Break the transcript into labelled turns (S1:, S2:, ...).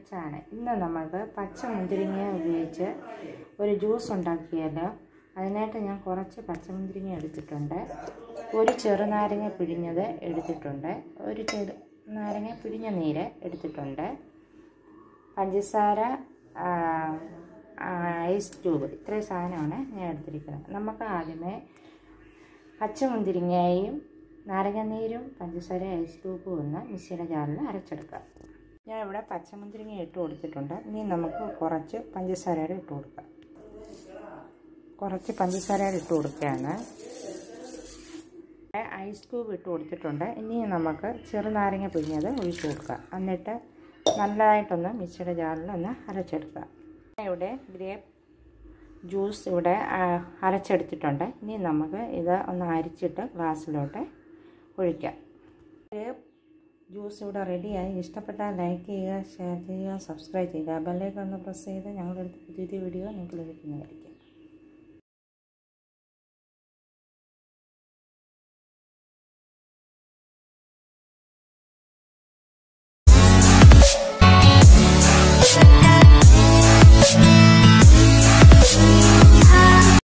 S1: റിച്ചാണ് ഇന്ന് നമുക്ക് പച്ച മുന്തിരിങ്ങ ഉപയോഗിച്ച് ഒരു ജ്യൂസ് ഉണ്ടാക്കിയാലോ അതിനായിട്ട് ഞാൻ കുറച്ച് പച്ചമുന്തിരിങ്ങ എടുത്തിട്ടുണ്ട് ഒരു ചെറുനാരങ്ങ പിഴിഞ്ഞത് എടുത്തിട്ടുണ്ട് ഒരു ചെറു നാരങ്ങ പിഴിഞ്ഞ നീര് എടുത്തിട്ടുണ്ട് പഞ്ചസാര ആ, ആ, ഐസ് ക്യൂബ് ഇത്രയും സാധനമാണ് ഞാൻ എടുത്തിരിക്കുന്നത് നമുക്ക് ആദ്യമേ പച്ചമുന്തിരിങ്ങയും നാരങ്ങാനീരും പഞ്ചസാര ഐസ് ക്യൂബും ഒന്ന് മിക്സിയുടെ ജാറിൽ അരച്ചെടുക്കാം ഞാൻ ഇവിടെ പച്ചമുന്തിരിങ്ങ ഇട്ട് കൊടുത്തിട്ടുണ്ട് ഇനി നമുക്ക് കുറച്ച് പഞ്ചസാര ഇട്ട് കൊടുക്കാം കുറച്ച് പഞ്ചസാര ഇട്ട് കൊടുക്കുകയാണ് ഐസ് ക്യൂബ് ഇട്ട് കൊടുത്തിട്ടുണ്ട് ഇനി നമുക്ക് ചെറുനാരങ്ങ പിഴിഞ്ഞത് ഒഴിച്ച് കൊടുക്കുക എന്നിട്ട് നല്ലതായിട്ടൊന്ന് മിക്സിയുടെ ജാറിൽ ഒന്ന് അരച്ചെടുക്കുക ഇവിടെ ഗ്രേപ്പ് ജ്യൂസ് ഇവിടെ ആ, അരച്ചെടുത്തിട്ടുണ്ട് ഇനി നമുക്ക് ഇത് ഒന്ന് അരിച്ചിട്ട് ഗ്ലാസ്സിലോട്ട് ഒഴിക്കാം ഗ്രേപ്പ് ജ്യൂസ് ഇവിടെ റെഡിയായി ഇഷ്ടപ്പെട്ടാൽ ലൈക്ക് ചെയ്യുക ഷെയർ ചെയ്യുക സബ്സ്ക്രൈബ് ചെയ്യുക ബെല്ലൈക്കൺ ഒന്ന് പ്രസ് ചെയ്ത് ഞങ്ങളുടെ അടുത്ത് പുതിയ വീഡിയോ നിങ്ങൾക്ക് ലഭിക്കുന്നതായിരിക്കും